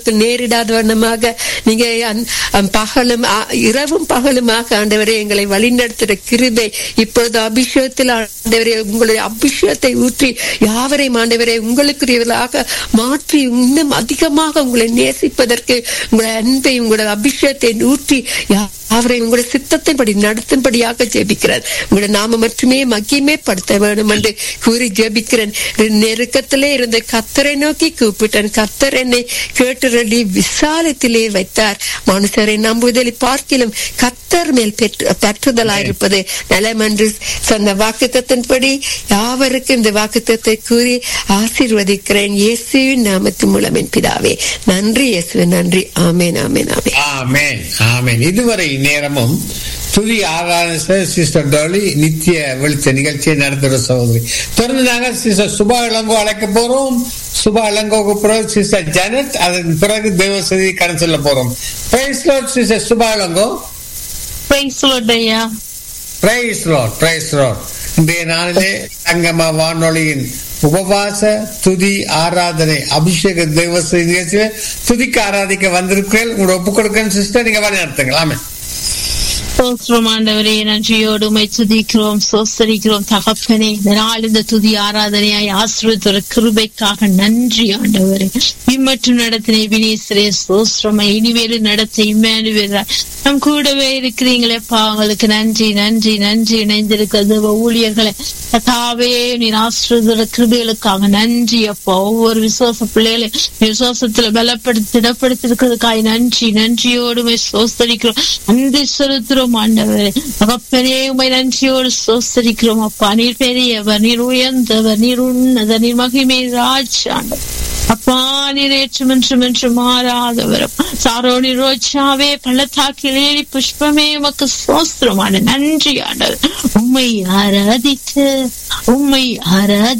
நேரிடாத வண்ணமாக நீங்க அந்- அந் பகலும் ஆ- இரவும் பகலுமாக ஆண்டவரே எங்களை வழிநடத்துகிற கிருபை இப்பொழுது அபிஷேகத்தில் ஆண்டவரே உங்களுடைய அபிஷேகத்தை ஊற்றி யாவரையும் ஆண்டவரே உங்களுக்குரியவர்களாக மாற்றி இன்னும் அதிகமாக உங்களை நேசிப்பதற்கு உங்களுடைய அன்பை உங்களுடைய அபிஷேகத்தை ஊற்றி யாவரையும் உங்களுடைய சித்தத்தின்படி நடத்தும்படியாக ஜெபிக்கிறேன் உங்களுடைய நாம மட்டுமே மகிமே படுத்த வேண்டும் என்று கூறி ஜெபிக்கிறேன் நெருக்கத்திலே இருந்த கத்தரை நோக்கி கூப்பிட்டேன் கத்தர் என்னை கேட்டுரளி விசாலத்திலே வைத்தார் மனுஷரை நம்புதலை பார்க்கிலும் கத்தர் மேல் பெற்று பெற்றுதலாயிருப்பது நலம் என்று சொன்ன வாக்குத்தத்தின்படி யாவருக்கும் இந்த வாக்குத்தத்தை கூறி ஆசீர்வதிக்கிறேன் இயேசுவின் நாமத்தின் மூலம் என் பிதாவே நன்றி இயேசுவே நன்றி ஆமேன் ஆமேன் ஆமேன் ஆமென் ஆமென் இதுவரை நேரமும் துதி ஆராதனை சிஸ்டர் டோலி நித்திய வெளிச்ச நிகழ்ச்சியை நடத்துகிற சகோதரி தொடர்ந்து நாங்கள் சிஸ்டர் சுபா இளங்கோ அழைக்க போறோம் சுபா இளங்கோக்கு பிறகு சிஸ்டர் ஜனத் அதன் பிறகு தேவசதி கடன் சொல்ல போறோம் praise lord sister Subha Ilango Praise the Lord, ஐயா பிரைஸ் லார்ட் பிரைஸ் லார்ட் இன்றைய நாளிலே சங்கம வானொலியின் உபவாச துதி ஆராதனை அபிஷேக தேவசதி நிகழ்ச்சியில துதிக்கு ஆராதிக்க வந்திருக்கிறேன் உங்களோட ஒப்புக் கொடுக்கணும் சிஸ்டர் நீங்க வழி நடத்துங்களாமே சோஸ்திரம் ஆண்டவரே நன்றியோடு உமை துதிக்கிறோம் சோஸ்தரிக்கிறோம் தகப்பனே இந்த நாள் இந்த துதி ஆராதனையாய் ஆசிரியத்தோட கிருபைக்காக நன்றி ஆண்டவரே இம்மற்றும் நடத்தின வினேஸ்வரே சோஸ்திரமா இனிமேல் நடத்த இம்மானுவேல் நம் கூடவே இருக்கிறீங்களேப்பா உங்களுக்கு நன்றி நன்றி நன்றி இணைந்திருக்கிறது ஊழியர்களை கதாவே நீ ஆசிரியத்தோட கிருபைகளுக்காக நன்றி அப்பா ஒவ்வொரு விசுவாச பிள்ளைகளை நீ விசுவாசத்துல பலப்படுத்தி திடப்படுத்திருக்கிறதுக்காய் நன்றி நன்றியோடு உமை சோஸ்தரிக்கிறோம் நன்றி செலுத்துறோம் ஆண்டவரே தகப்பனே உமை நன்றியோடு சோஸ்தரிக்கிறோம் அப்பா நீர் பெரியவர் நீர் உயர்ந்தவர் நீர் உன்னத நீர் மகிமை ராஜாண்டவர் அப்பா நீர் ஏற்றும் என்றும் என்று மாறாதவரும் சாரோனி ரோஜாவே பள்ளத்தாக்கிலேறி புஷ்பமே உமக்கு சோஸ்திரமான நன்றி ஆண்டவர் உம்மை ஆராதித்து உம்மை ஆராதி